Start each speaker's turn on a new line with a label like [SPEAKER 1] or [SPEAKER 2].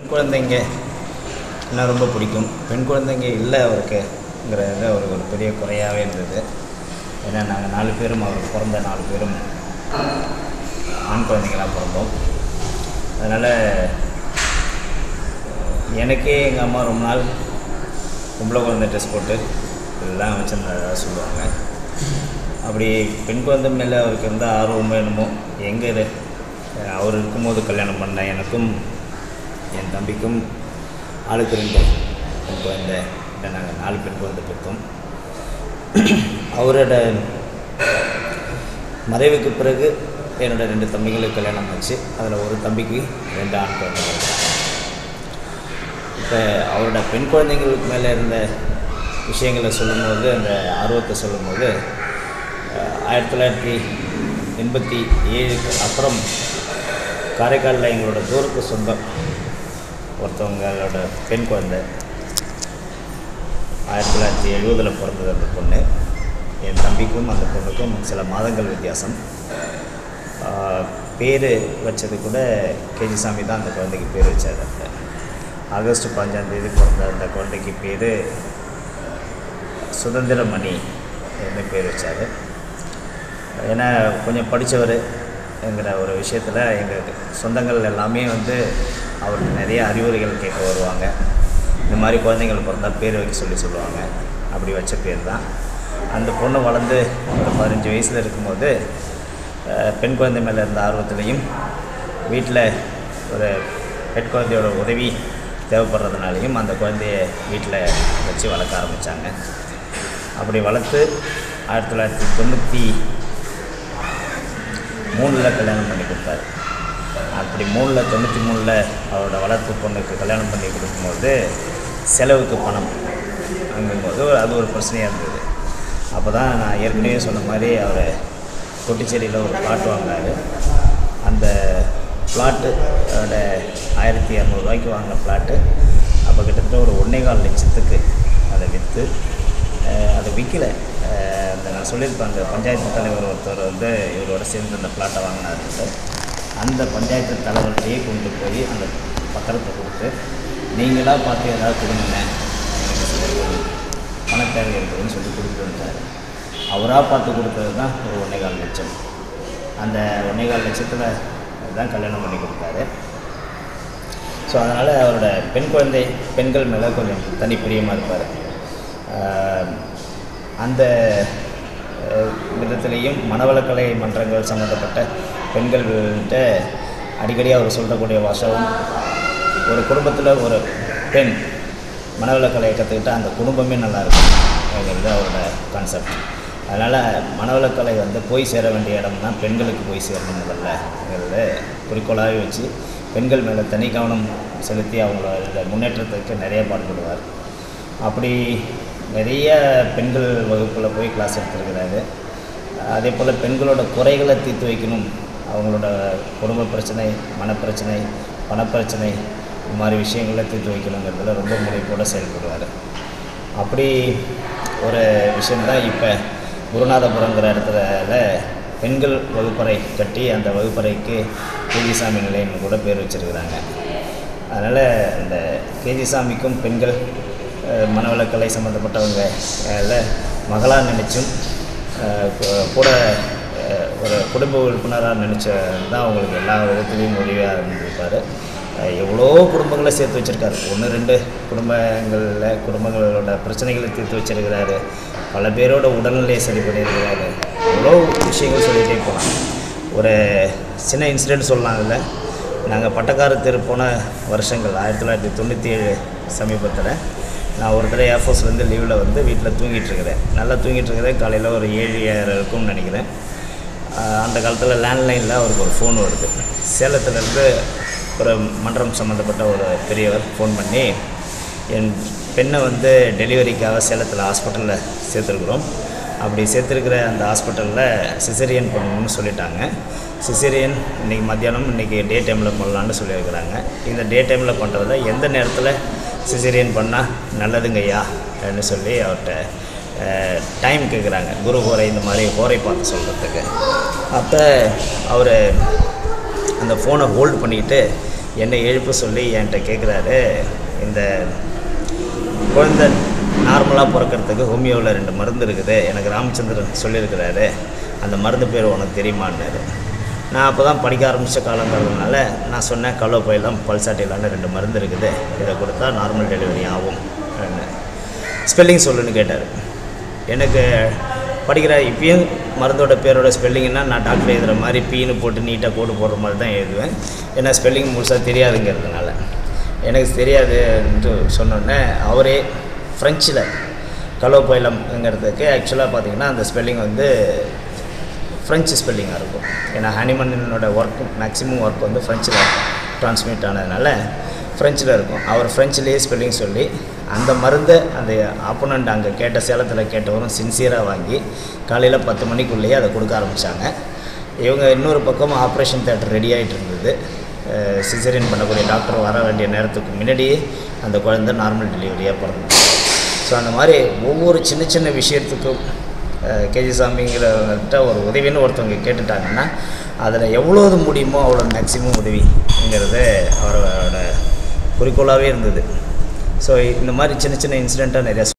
[SPEAKER 1] குழந்தைங்க என்ன ரொம்ப பிடிக்கும் பெண் குழந்தைங்க இல்லை அவருக்குங்கிறது அவருக்கு ஒரு பெரிய குறையாகவே இருந்தது ஏன்னா நாங்கள் நாலு பேரும் அவருக்கு பிறந்த நாலு பேரும் ஆண் குழந்தைங்களாக பிறந்தோம் அதனால் எனக்கே எங்கள் அம்மா ரொம்ப நாள் பொம்பளை குழந்தை ட்ரெஸ் போட்டு எல்லாம் வச்சுருந்ததாக சொல்லுவாங்க அப்படி பெண் குழந்தை மேலே அவருக்கு இருந்த ஆர்வமோ என்னமோ எங்கே இது அவர் இருக்கும்போது கல்யாணம் பண்ண எனக்கும் என் தம்பிக்கும் ஆளுக்கு ரெண்டு பெண் குழந்தை இல்லை நாங்கள் நாலு பெண் குழந்தை பெற்றோம் அவரோட மறைவுக்கு பிறகு என்னோட ரெண்டு தம்பிங்களுக்கு கல்யாணம் ஆச்சு அதில் ஒரு தம்பிக்கு ரெண்டு ஆண் குழந்தைகள் இப்போ அவரோட பெண் குழந்தைங்களுக்கு மேலே இருந்த விஷயங்களை சொல்லும்போது அந்த ஆர்வத்தை சொல்லும்போது அஹ், ஆயிரத்தி தொள்ளாயிரத்தி எண்பத்தி ஏழுக்கு அப்புறம் காரைக்காலில் எங்களோட தூரத்து சொந்தம் ஒருத்தவங்களோட பெண் குழந்தை ஆயிரத்தி தொள்ளாயிரத்தி எழுபதில் பிறந்தது அந்த பொண்ணு என் தம்பிக்கும் அந்த பொண்ணுக்கும் சில மாதங்கள் வித்தியாசம் பேர் வச்சது கூட கேஜி சாமி தான் அந்த குழந்தைக்கு பேர் வச்சார் அந்த ஆகஸ்ட் பதினஞ்சாம் தேதி பிறந்த அந்த குழந்தைக்கு பேர் சுதந்திரமணி என்று பேர் வச்சார் ஏன்னா கொஞ்சம் படித்தவர் என்கிற ஒரு விஷயத்தில் எங்கள் சொந்தங்கள் எல்லாமே வந்து அவருக்கு நிறைய அறிவுரைகள் கேட்க வருவாங்க இந்த மாதிரி குழந்தைங்கள் பிறந்தால் பேர் வைக்க சொல்லி சொல்லுவாங்க அப்படி வச்ச பேர் தான் அந்த பொண்ணு வளர்ந்து ஒரு பதினஞ்சு வயசில் இருக்கும்போது அஹ், பெண் குழந்தை மேலே இருந்த ஆர்வத்துலேயும் வீட்டில் ஒரு பெண் குழந்தையோட உதவி தேவைப்படுறதுனாலையும் அந்த குழந்தைய வீட்டில் வச்சு வளர்க்க ஆரம்பித்தாங்க அப்படி வளர்த்து ஆயிரத்தி தொள்ளாயிரத்தி தொண்ணூற்றி மூணில் கல்யாணம் பண்ணி கொடுத்தாரு அப்படி மூணில் தொண்ணூற்றி மூணில் அவரோட வளர்ப்பு பொண்ணுக்கு கல்யாணம் பண்ணி கொடுக்கும்போது செலவுக்கு பணம் வாங்கும்போது அது ஒரு பிரச்சனையாக இருந்தது அப்போ தான் நான் ஏற்கனவே சொன்ன மாதிரி அவர் கொட்டிச்சேரியில் ஒரு பிளாட் வாங்கினாரு அந்த பிளாட்டு அதோட ஆயிரத்தி இரநூறுவாய்க்கு வாங்கின பிளாட்டு அப்போ கிட்டத்தட்ட ஒரு ஒன்றே கால் லட்சத்துக்கு அதை விற்று அஹ் அதை விற்கல அஹ் அந்த நான் சொல்லியிருப்பேன் அந்த பஞ்சாயத்து தலைவர் ஒருத்தர் வந்து இவரோட சேர்ந்து அந்த பிளாட்டை வாங்கினாரு அந்த பஞ்சாயத்து தலைவர்கிட்டயே கொண்டு போய் அந்த பத்திரத்தை கொடுத்து நீங்களாக பார்த்து ஏதாவது கொடுங்க எனக்கு சில பண தேவை இருக்குதுன்னு சொல்லி கொடுத்துட்டு வந்துட்டார் அவராக பார்த்து கொடுத்தது தான் ஒரு ஒன்றே கால் லட்சம் அந்த ஒன்றே கால் லட்சத்தில் தான் கல்யாணம் பண்ணி கொடுத்தாரு ஸோ அதனால் அவரோட பெண் குழந்தை பெண்கள் மேலே கொஞ்சம் தனி பிரியமாக இருப்பார் ஆஹ் அந்த ஆஹ் விதத்திலையும் மனவளக்கலை மன்றங்கள் சம்மந்தப்பட்ட பெண்கள்கிட்ட அடிக்கடி அவர் சொல்லக்கூடிய வாசகம் ஒரு குடும்பத்தில் ஒரு பெண் மனவளக்கலையை கற்றுக்கிட்டா அந்த குடும்பமே நல்லா இருக்கும் அப்படிங்கிறது அவரோட கான்செப்ட் அதனால் மனவளக்கலை வந்து போய் சேர வேண்டிய இடம்னா பெண்களுக்கு போய் சேரணும் முதல்லங்கிறது குறிக்கோளாகவே வச்சு பெண்கள் மேலே தனி கவனம் செலுத்தி அவங்களோட முன்னேற்றத்துக்கு நிறைய பாடுபடுவார் அப்படி நிறைய பெண்கள் வகுப்பில் போய் கிளாஸ் எடுத்துருக்கிறாரு அதே போல் பெண்களோட குறைகளை தீர்த்து வைக்கணும் அவங்களோட குடும்ப பிரச்சனை மனப்பிரச்சனை பணப்பிரச்சனை இந்த மாதிரி விஷயங்களை தீர்த்து வைக்கணுங்கிறதுல ரொம்ப முனைப்போடு செயல்படுவார் அப்படி ஒரு விஷயம்தான் இப்போ குருநாதபுரங்கிற இடத்துல பெண்கள் வகுப்பறை கட்டி அந்த வகுப்பறைக்கு கேஜிசாமி நிலையம்னு கூட பேர் வச்சுருக்கிறாங்க அதனால் இந்த கேஜிசாமிக்கும் பெண்கள் அஹ், மனவளக்கலை சம்மந்தப்பட்டவங்க அதில் மகளாக நினச்சும் அஹ், கூ- கூட அஹ், ஒரு குடும்ப உறுப்பினராக நினச்ச தான் அவங்களுக்கு எல்லா விதத்துலேயும் உதவியாக இருந்திருப்பார் அஹ், எவ்வளோ குடும்பங்களை சேர்த்து வச்சுருக்காரு ஒன்று ரெண்டு குடும்பங்களில் குடும்பங்களோட பிரச்சனைகளை தீர்த்து வச்சிருக்கிறாரு பல பேரோட உடல்நிலையை சரி பண்ணியிருக்கிறாரு எவ்வளோ விஷயங்கள் சொல்லிகிட்டே போகலாம் ஒரு சின்ன இன்சிடெண்ட் சொல்லலாம் அதில் நாங்கள் பட்டக்கார தெரு போன வருஷங்கள் ஆயிரத்தி தொள்ளாயிரத்தி தொண்ணூற்றி ஏழு சமீபத்தில் நான் ஒரு தடவை ஏர்ஃபோர்ஸ்லேருந்து லீவில் வந்து வீட்டில் தூங்கிட்டு இருக்கிறேன் நல்லா தூங்கிட்டு இருக்கிறேன் காலையில் ஒரு ஏழு ஏழரை இருக்கும்னு நினைக்கிறேன் ஆஹ் அந்த காலத்தில் லேண்ட்லைனில் அவருக்கு ஒரு ஃபோன் வருது சேலத்துலேருந்து ஒரு மன்றம் சம்மந்தப்பட்ட ஒரு பெரியவர் ஃபோன் பண்ணி என் பெண்ணை வந்து டெலிவரிக்காக சேலத்தில் ஹாஸ்பிட்டலில் சேர்த்துருக்குறோம் அப்படி சேர்த்துருக்கிற அந்த ஹாஸ்பிட்டலில் சிசரியன் பண்ணணும்னு சொல்லிட்டாங்க சிசரியன் இன்றைக்கி மத்தியானம் இன்றைக்கி டே டைமில் பண்ணலான்னு சொல்லியிருக்கிறாங்க இந்த டே டைமில் பண்ணுறதுல எந்த நேரத்தில் சிசரியன் பண்ணால் நல்லதுங்க ஐயா அப்படின்னு சொல்லி அவர்கிட்ட டைம் கேட்குறாங்க குரு ஹோரை இந்த மாதிரி ஹோரை பார்த்து சொல்கிறதுக்கு அப்போ அவர் அந்த ஃபோனை ஹோல்டு பண்ணிக்கிட்டு என்னை எழுப்ப சொல்லி என்கிட்ட கேட்குறாரு இந்த குழந்தை நார்மலாக பிறக்கிறதுக்கு ஹோமியோவில் ரெண்டு மருந்து இருக்குது எனக்கு ராமச்சந்திரன் சொல்லியிருக்கிறாரு அந்த மருந்து பேர் உனக்கு தெரியுமான்னாரு நான் அப்போ தான் படிக்க ஆரம்பித்த காலங்கிறதுனால நான் சொன்னேன் கலோப்பையெல்லாம் பல்சாட்டிலான்னு ரெண்டு மருந்து இருக்குது இதை கொடுத்தா நார்மல் டெலிவரி ஆகும் ஸ்பெல்லிங் சொல்லுன்னு கேட்டார் எனக்கு படிக்கிற இப்பயும் மருந்தோட பேரோட ஸ்பெல்லிங்னா நான் டாக்டர் எழுதுகிற மாதிரி பீனு போட்டு நீட்டாக கோடு போடுற மாதிரி தான் எழுதுவேன் ஏன்னா ஸ்பெல்லிங் முழுசாக தெரியாதுங்கிறதுனால எனக்கு தெரியாதுன்ட்டு சொன்னோடனே அவரே ஃப்ரெஞ்சில் கலோபைலம்ங்கிறதுக்கு ஆக்சுவலாக பார்த்தீங்கன்னா அந்த ஸ்பெல்லிங் வந்து ஃப்ரெஞ்சு ஸ்பெல்லிங்காக இருக்கும் ஏன்னா ஹனிமன்னனோட ஒர்க் மேக்ஸிமம் ஒர்க் வந்து ஃப்ரெஞ்சில் ட்ரான்ஸ்மிட் ஆனதுனால ஃப்ரெஞ்சில் இருக்கும் அவர் ஃப்ரெஞ்சிலேயே ஸ்பெல்லிங் சொல்லி அந்த மருந்தை அந்த ஆப்போனண்ட் அங்கே கேட்ட சேலத்தில் கேட்டவரும் சின்சியராக வாங்கி காலையில் பத்து மணிக்குள்ளேயே அதை கொடுக்க ஆரம்பித்தாங்க இவங்க இன்னொரு பக்கம் ஆப்ரேஷன் தேட்டர் ரெடி ஆகிட்டு இருந்தது சிசரியன் பண்ணக்கூடிய டாக்டர் வர வேண்டிய நேரத்துக்கு முன்னாடியே அந்த குழந்தை நார்மல் டெலிவரியாக பிறந்தது ஸோ அந்த மாதிரி ஒவ்வொரு சின்ன சின்ன விஷயத்துக்கும் கேஜி சாமிங்கிறவங்கள்ட்ட ஒரு உதவின்னு ஒருத்தவங்க கேட்டுட்டாங்கன்னா அதில் எவ்வளோது முடியுமோ அவ்வளோ மேக்ஸிமம் உதவிங்கிறது அவரோட குறிக்கோளாகவே இருந்தது ஸோ இந்த மாதிரி சின்ன சின்ன இன்சிடெண்ட்டாக நிறையா